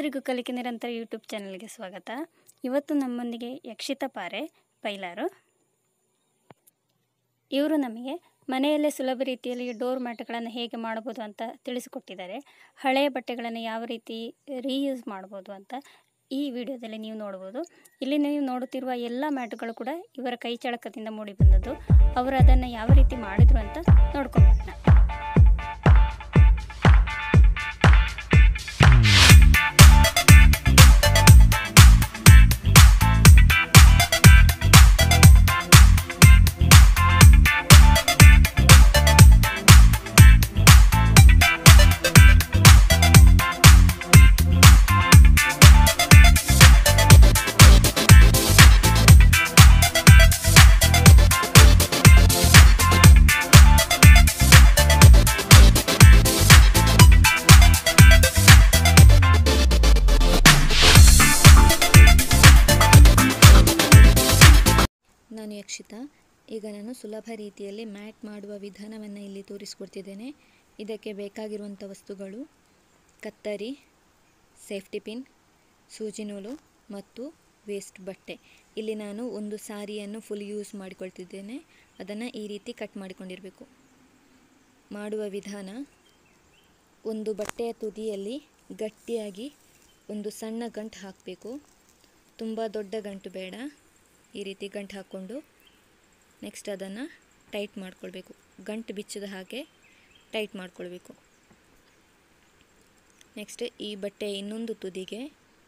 ಎಲ್ಲರಿಗೂ ಕಲಿಕೆ ನಿರಂತರ ಯೂಟ್ಯೂಬ್ ಚಾನಲ್ಗೆ ಸ್ವಾಗತ ಇವತ್ತು ನಮ್ಮೊಂದಿಗೆ ಯಕ್ಷಿತಾ ಪಾರೆ ಪೈಲಾರು ಇವರು ನಮಗೆ ಮನೆಯಲ್ಲೇ ಸುಲಭ ರೀತಿಯಲ್ಲಿ ಡೋರ್ ಮ್ಯಾಟ್ಗಳನ್ನು ಹೇಗೆ ಮಾಡ್ಬೋದು ಅಂತ ತಿಳಿಸಿಕೊಟ್ಟಿದ್ದಾರೆ ಹಳೆಯ ಬಟ್ಟೆಗಳನ್ನು ಯಾವ ರೀತಿ ರೀಯೂಸ್ ಮಾಡ್ಬೋದು ಅಂತ ಈ ವಿಡಿಯೋದಲ್ಲಿ ನೀವು ನೋಡ್ಬೋದು ಇಲ್ಲಿ ನೀವು ನೋಡುತ್ತಿರುವ ಎಲ್ಲ ಮ್ಯಾಟ್ಗಳು ಕೂಡ ಇವರ ಕೈ ಚಳಕದಿಂದ ಮೂಡಿ ಬಂದದ್ದು ಅವರು ಅದನ್ನು ಯಾವ ರೀತಿ ಮಾಡಿದರು ಅಂತ ನೋಡ್ಕೊಂಬರೋಣ ನಾನು ಯಕ್ಷಿತಾ ಈಗ ನಾನು ಸುಲಭ ರೀತಿಯಲ್ಲಿ ಮ್ಯಾಟ್ ಮಾಡುವ ವಿಧಾನವನ್ನು ಇಲ್ಲಿ ತೋರಿಸ್ಕೊಡ್ತಿದ್ದೇನೆ ಇದಕ್ಕೆ ಬೇಕಾಗಿರುವಂಥ ವಸ್ತುಗಳು ಕತ್ತರಿ ಸೇಫ್ಟಿ ಪಿನ್ ಸೂಜಿ ನೂಲು ಮತ್ತು ವೇಸ್ಟ್ ಬಟ್ಟೆ ಇಲ್ಲಿ ನಾನು ಒಂದು ಸಾರಿಯನ್ನು ಫುಲ್ ಯೂಸ್ ಮಾಡಿಕೊಳ್ತಿದ್ದೇನೆ ಅದನ್ನು ಈ ರೀತಿ ಕಟ್ ಮಾಡಿಕೊಂಡಿರಬೇಕು ಮಾಡುವ ವಿಧಾನ ಒಂದು ಬಟ್ಟೆಯ ತುದಿಯಲ್ಲಿ ಗಟ್ಟಿಯಾಗಿ ಒಂದು ಸಣ್ಣ ಗಂಟು ಹಾಕಬೇಕು ತುಂಬ ದೊಡ್ಡ ಗಂಟು ಬೇಡ ಈ ರೀತಿ ಗಂಟು ಹಾಕ್ಕೊಂಡು ನೆಕ್ಸ್ಟ್ ಅದನ್ನು ಟೈಟ್ ಮಾಡ್ಕೊಳ್ಬೇಕು ಗಂಟು ಬಿಚ್ಚದ ಹಾಗೆ ಟೈಟ್ ಮಾಡ್ಕೊಳ್ಬೇಕು ನೆಕ್ಸ್ಟ್ ಈ ಬಟ್ಟೆ ಇನ್ನೊಂದು ತುದಿಗೆ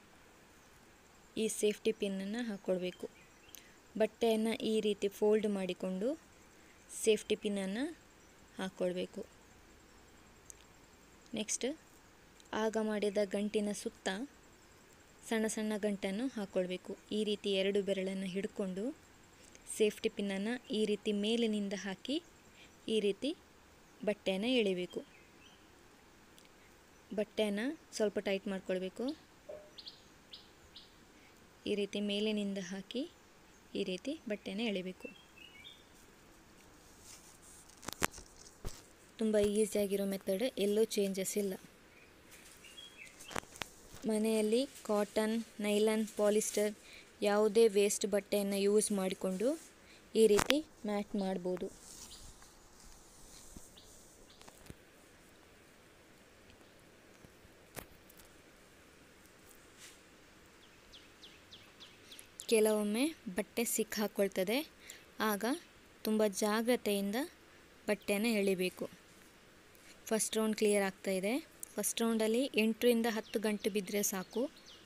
ಈ ಸೇಫ್ಟಿ ಪಿನ್ನನ್ನು ಹಾಕ್ಕೊಳ್ಬೇಕು ಬಟ್ಟೆಯನ್ನು ಈ ರೀತಿ ಫೋಲ್ಡ್ ಮಾಡಿಕೊಂಡು ಸೇಫ್ಟಿ ಪಿನ್ನನ್ನು ಹಾಕ್ಕೊಳ್ಬೇಕು ನೆಕ್ಸ್ಟ್ ಆಗ ಮಾಡಿದ ಗಂಟಿನ ಸುತ್ತ ಸಣ್ಣ ಸಣ್ಣ ಗಂಟನ್ನು ಹಾಕ್ಕೊಳ್ಬೇಕು ಈ ರೀತಿ ಎರಡು ಬೆರಳನ್ನು ಹಿಡ್ಕೊಂಡು ಸೇಫ್ಟಿ ಪಿನ್ನನ್ನು ಈ ರೀತಿ ಮೇಲಿನಿಂದ ಹಾಕಿ ಈ ರೀತಿ ಬಟ್ಟೆಯನ್ನು ಎಳಿಬೇಕು ಬಟ್ಟೆಯನ್ನು ಸ್ವಲ್ಪ ಟೈಟ್ ಮಾಡ್ಕೊಳ್ಬೇಕು ಈ ರೀತಿ ಮೇಲಿನಿಂದ ಹಾಕಿ ಈ ರೀತಿ ಬಟ್ಟೆನ ಎಳಿಬೇಕು ತುಂಬ ಈಸಿಯಾಗಿರೋ ಮೆಥಡ್ ಎಲ್ಲೂ ಚೇಂಜಸ್ ಇಲ್ಲ ಮನೆಯಲ್ಲಿ ಕಾಟನ್ ನೈಲನ್ ಪಾಲಿಸ್ಟರ್ ಯಾವುದೇ ವೇಸ್ಟ್ ಬಟ್ಟೆಯನ್ನು ಯೂಸ್ ಮಾಡಿಕೊಂಡು ಈ ರೀತಿ ಮ್ಯಾಟ್ ಮಾಡ್ಬೋದು ಕೆಲವೊಮ್ಮೆ ಬಟ್ಟೆ ಸಿಕ್ಕಾಕೊಳ್ತದೆ ಆಗ ತುಂಬ ಜಾಗ್ರತೆಯಿಂದ ಬಟ್ಟೆನ ಎಳಿಬೇಕು ಫಸ್ಟ್ ರೌಂಡ್ ಕ್ಲಿಯರ್ ಆಗ್ತಾ ಇದೆ ಫಸ್ಟ್ ರೌಂಡಲ್ಲಿ ಎಂಟರಿಂದ ಹತ್ತು ಗಂಟೆ ಬಿದ್ದರೆ ಸಾಕು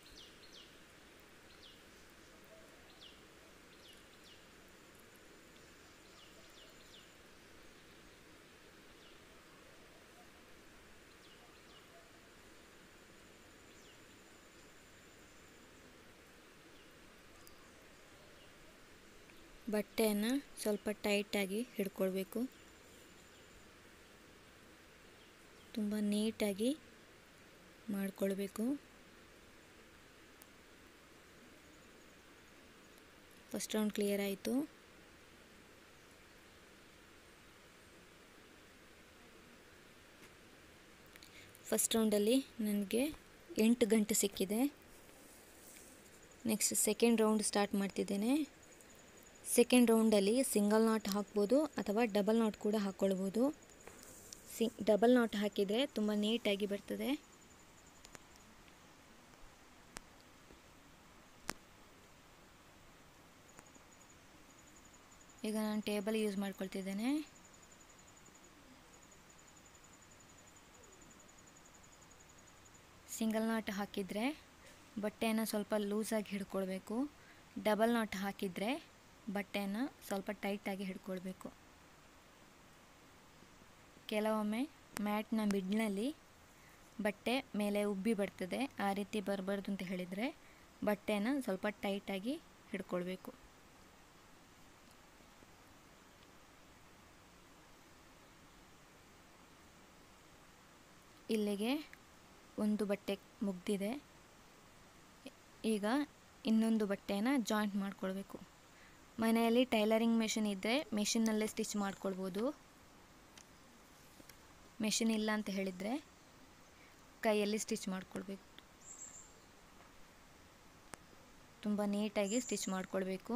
ಬಟ್ಟೆಯನ್ನು ಸ್ವಲ್ಪ ಟೈಟಾಗಿ ಹಿಡ್ಕೊಳ್ಬೇಕು ತುಂಬ ನೀಟಾಗಿ ಮಾಡಿಕೊಳ್ಬೇಕು ಫಸ್ಟ್ ರೌಂಡ್ ಕ್ಲಿಯರ್ ಆಯಿತು ಫಸ್ಟ್ ರೌಂಡಲ್ಲಿ ನನಗೆ ಎಂಟು ಗಂಟೆ ಸಿಕ್ಕಿದೆ ನೆಕ್ಸ್ಟ್ ಸೆಕೆಂಡ್ ರೌಂಡ್ ಸ್ಟಾರ್ಟ್ ಮಾಡ್ತಿದ್ದೇನೆ ಸೆಕೆಂಡ್ ರೌಂಡಲ್ಲಿ ಸಿಂಗಲ್ ನಾಟ್ ಹಾಕ್ಬೋದು ಅಥವಾ ಡಬಲ್ ನಾಟ್ ಕೂಡ ಹಾಕ್ಕೊಳ್ಬೋದು ಸಿ ಡಬಲ್ ನಾಟ್ ಹಾಕಿದರೆ ತುಂಬ ನೀಟಾಗಿ ಬರ್ತದೆ ಈಗ ನಾನು ಟೇಬಲ್ ಯೂಸ್ ಮಾಡ್ಕೊಳ್ತಿದ್ದೇನೆ ಸಿಂಗಲ್ ನಾಟ್ ಹಾಕಿದರೆ ಬಟ್ಟೆಯನ್ನು ಸ್ವಲ್ಪ ಲೂಸಾಗಿ ಹಿಡ್ಕೊಳ್ಬೇಕು ಡಬಲ್ ನಾಟ್ ಹಾಕಿದರೆ ಬಟ್ಟೆಯನ್ನು ಸ್ವಲ್ಪ ಟೈಟಾಗಿ ಹಿಡ್ಕೊಳ್ಬೇಕು ಕೆಲವೊಮ್ಮೆ ಮ್ಯಾಟ್ನ ಮಿಡ್ನಲ್ಲಿ ಬಟ್ಟೆ ಮೇಲೆ ಉಬ್ಬಿ ಬರ್ತದೆ ಆ ರೀತಿ ಬರಬಾರ್ದು ಅಂತ ಹೇಳಿದರೆ ಬಟ್ಟೆನ ಸ್ವಲ್ಪ ಟೈಟಾಗಿ ಹಿಡ್ಕೊಳ್ಬೇಕು ಇಲ್ಲಿಗೆ ಒಂದು ಬಟ್ಟೆ ಮುಗ್ದಿದೆ ಈಗ ಇನ್ನೊಂದು ಬಟ್ಟೆನ ಜಾಯಿಂಟ್ ಮಾಡ್ಕೊಳ್ಬೇಕು ಮನೆಯಲ್ಲಿ ಟೈಲರಿಂಗ್ ಮೆಷಿನ್ ಇದ್ದರೆ ಮೆಷಿನ್ನಲ್ಲೇ ಸ್ಟಿಚ್ ಮಾಡ್ಕೊಳ್ಬೋದು ಮೆಷಿನ್ ಇಲ್ಲ ಅಂತ ಹೇಳಿದರೆ ಕೈಯಲ್ಲಿ ಸ್ಟಿಚ್ ಮಾಡ್ಕೊಳ್ಬೇಕು ತುಂಬ ನೀಟಾಗಿ ಸ್ಟಿಚ್ ಮಾಡಿಕೊಳ್ಬೇಕು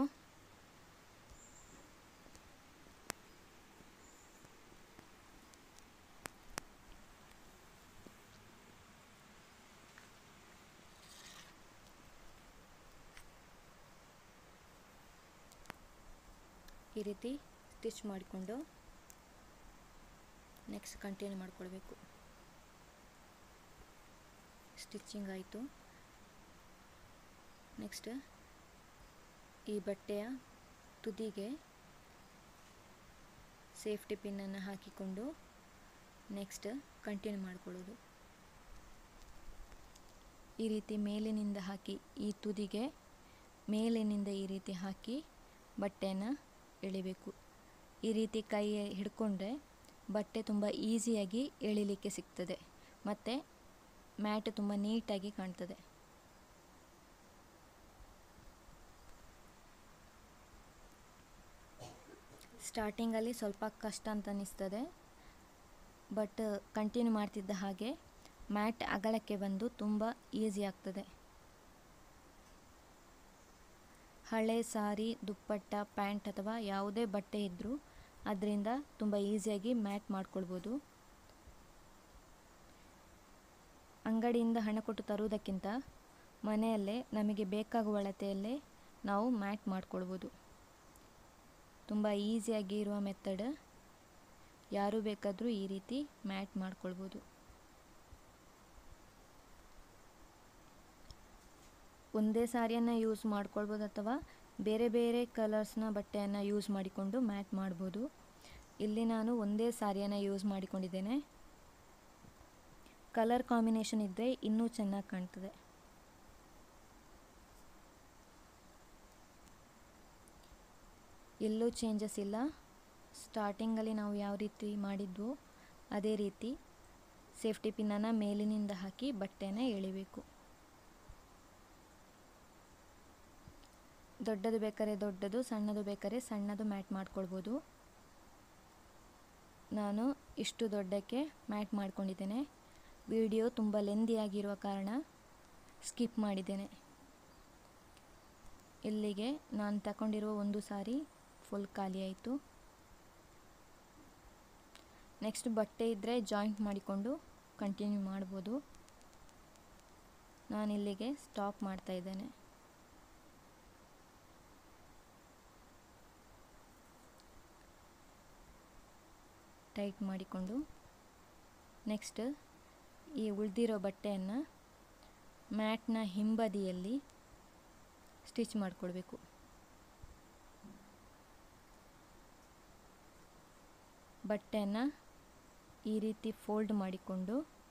ಈ ರೀತಿ ಸ್ಟಿಚ್ ಮಾಡಿಕೊಂಡು ನೆಕ್ಸ್ಟ್ ಕಂಟಿನ್ಯೂ ಮಾಡಿಕೊಳ್ಬೇಕು ಸ್ಟಿಚ್ಚಿಂಗ್ ಆಯಿತು ನೆಕ್ಸ್ಟ್ ಈ ಬಟ್ಟೆಯ ತುದಿಗೆ ಸೇಫ್ಟಿ ಪಿನ್ನನ್ನು ಹಾಕಿಕೊಂಡು ನೆಕ್ಸ್ಟ್ ಕಂಟಿನ್ಯೂ ಮಾಡಿಕೊಳ್ಳೋದು ಈ ರೀತಿ ಮೇಲಿನಿಂದ ಹಾಕಿ ಈ ತುದಿಗೆ ಮೇಲಿನಿಂದ ಈ ರೀತಿ ಹಾಕಿ ಬಟ್ಟೆಯನ್ನು ಎಳಿಬೇಕು ಈ ರೀತಿ ಕೈ ಹಿಡ್ಕೊಂಡ್ರೆ ಬಟ್ಟೆ ತುಂಬ ಈಸಿಯಾಗಿ ಎಳಿಲಿಕ್ಕೆ ಸಿಗ್ತದೆ ಮತ್ತು ಮ್ಯಾಟ್ ತುಂಬ ನೀಟಾಗಿ ಕಾಣ್ತದೆ ಸ್ಟಾರ್ಟಿಂಗಲ್ಲಿ ಸ್ವಲ್ಪ ಕಷ್ಟ ಅಂತ ಅನ್ನಿಸ್ತದೆ ಬಟ್ ಕಂಟಿನ್ಯೂ ಮಾಡ್ತಿದ್ದ ಹಾಗೆ ಮ್ಯಾಟ್ ಅಗಲಕ್ಕೆ ಬಂದು ತುಂಬ ಈಸಿ ಆಗ್ತದೆ ಹಳೆ ಸಾರಿ ದುಪ್ಪಟ್ಟ ಪ್ಯಾಂಟ್ ಅಥವಾ ಯಾವುದೇ ಬಟ್ಟೆ ಇದ್ದರೂ ಅದರಿಂದ ತುಂಬ ಈಸಿಯಾಗಿ ಮ್ಯಾಟ್ ಮಾಡ್ಕೊಳ್ಬೋದು ಅಂಗಡಿಯಿಂದ ಹಣ ಕೊಟ್ಟು ತರುವುದಕ್ಕಿಂತ ಮನೆಯಲ್ಲೇ ನಮಗೆ ಬೇಕಾಗುವ ಅಳತೆಯಲ್ಲೇ ನಾವು ಮ್ಯಾಟ್ ಮಾಡ್ಕೊಳ್ಬೋದು ತುಂಬ ಈಸಿಯಾಗಿ ಇರುವ ಮೆಥಡ್ ಯಾರು ಬೇಕಾದರೂ ಈ ರೀತಿ ಮ್ಯಾಟ್ ಮಾಡ್ಕೊಳ್ಬೋದು ಒಂದೇ ಸಾರಿಯನ್ನು ಯೂಸ್ ಮಾಡ್ಕೊಳ್ಬೋದು ಅಥವಾ ಬೇರೆ ಬೇರೆ ಕಲರ್ಸ್ನ ಬಟ್ಟೆಯನ್ನು ಯೂಸ್ ಮಾಡಿಕೊಂಡು ಮ್ಯಾಟ್ ಮಾಡ್ಬೋದು ಇಲ್ಲಿ ನಾನು ಒಂದೇ ಸಾರಿಯನ್ನು ಯೂಸ್ ಮಾಡಿಕೊಂಡಿದ್ದೇನೆ ಕಲರ್ ಕಾಂಬಿನೇಷನ್ ಇದ್ದರೆ ಇನ್ನೂ ಚೆನ್ನಾಗಿ ಕಾಣ್ತದೆ ಎಲ್ಲೂ ಚೇಂಜಸ್ ಇಲ್ಲ ಸ್ಟಾರ್ಟಿಂಗಲ್ಲಿ ನಾವು ಯಾವ ರೀತಿ ಮಾಡಿದ್ವೋ ಅದೇ ರೀತಿ ಸೇಫ್ಟಿ ಪಿನ್ನನ್ನು ಮೇಲಿನಿಂದ ಹಾಕಿ ಬಟ್ಟೆನ ಎಳಿಬೇಕು ದೊಡ್ಡದು ಬೇಕಾದ್ರೆ ದೊಡ್ಡದು ಸಣ್ಣದು ಬೇಕಾದ್ರೆ ಸಣ್ಣದು ಮ್ಯಾಟ್ ಮಾಡ್ಕೊಳ್ಬೋದು ನಾನು ಇಷ್ಟು ದೊಡ್ಡಕ್ಕೆ ಮ್ಯಾಟ್ ಮಾಡ್ಕೊಂಡಿದ್ದೇನೆ ವಿಡಿಯೋ ತುಂಬ ಲೆಂದಿಯಾಗಿರುವ ಕಾರಣ ಸ್ಕಿಪ್ ಮಾಡಿದ್ದೇನೆ ಇಲ್ಲಿಗೆ ನಾನು ತಗೊಂಡಿರುವ ಒಂದು ಸಾರಿ ಫುಲ್ ಖಾಲಿ ಆಯಿತು ನೆಕ್ಸ್ಟ್ ಬಟ್ಟೆ ಇದ್ದರೆ ಜಾಯಿಂಟ್ ಮಾಡಿಕೊಂಡು ಕಂಟಿನ್ಯೂ ಮಾಡ್ಬೋದು ನಾನು ಇಲ್ಲಿಗೆ ಸ್ಟಾಪ್ ಮಾಡ್ತಾ ಇದ್ದೇನೆ ಟೈಟ್ ಮಾಡಿಕೊಂಡು ನೆಕ್ಸ್ಟ್ ಈ ಉಳಿದಿರೋ ಬಟ್ಟೆಯನ್ನು ಮ್ಯಾಟ್ನ ಹಿಂಬದಿಯಲ್ಲಿ ಸ್ಟಿಚ್ ಮಾಡಿಕೊಳ್ಬೇಕು ಬಟ್ಟೆಯನ್ನು ಈ ರೀತಿ ಫೋಲ್ಡ್ ಮಾಡಿಕೊಂಡು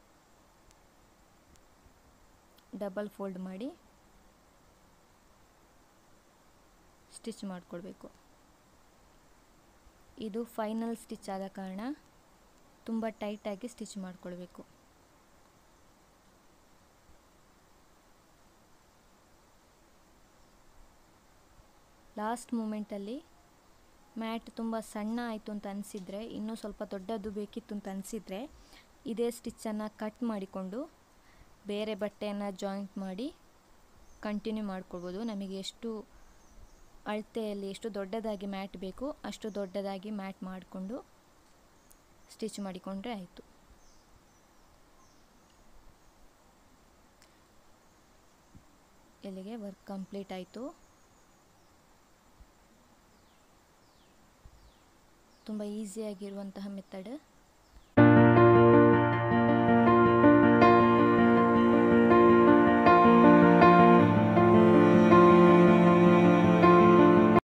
ಡಬಲ್ ಫೋಲ್ಡ್ ಮಾಡಿ ಸ್ಟಿಚ್ ಮಾಡಿಕೊಳ್ಬೇಕು ಇದು ಫೈನಲ್ ಸ್ಟಿಚ್ ಆದ ಕಾರಣ ತುಂಬ ಟೈಟಾಗಿ ಸ್ಟಿಚ್ ಮಾಡಿಕೊಳ್ಬೇಕು ಲಾಸ್ಟ್ ಮೂಮೆಂಟಲ್ಲಿ ಮ್ಯಾಟ್ ತುಂಬ ಸಣ್ಣ ಆಯಿತು ಅಂತ ಅನಿಸಿದರೆ ಇನ್ನೂ ಸ್ವಲ್ಪ ದೊಡ್ಡದು ಬೇಕಿತ್ತು ಅಂತ ಅನಿಸಿದರೆ ಇದೇ ಸ್ಟಿಚ್ಚನ್ನು ಕಟ್ ಮಾಡಿಕೊಂಡು ಬೇರೆ ಬಟ್ಟೆಯನ್ನು ಜಾಯಿಂಟ್ ಮಾಡಿ ಕಂಟಿನ್ಯೂ ಮಾಡ್ಕೊಳ್ಬೋದು ನಮಗೆ ಎಷ್ಟು ಅಳತೆಯಲ್ಲಿ ಎಷ್ಟು ದೊಡ್ಡದಾಗಿ ಮ್ಯಾಟ್ ಬೇಕು ಅಷ್ಟು ದೊಡ್ಡದಾಗಿ ಮ್ಯಾಟ್ ಮಾಡಿಕೊಂಡು ಸ್ಟಿಚ್ ಮಾಡಿಕೊಂಡ್ರೆ ಆಯಿತು ಇಲ್ಲಿಗೆ ವರ್ಕ್ ಕಂಪ್ಲೀಟ್ ಆಯಿತು ತುಂಬ ಈಸಿಯಾಗಿರುವಂತಹ ಮೆಥಡ್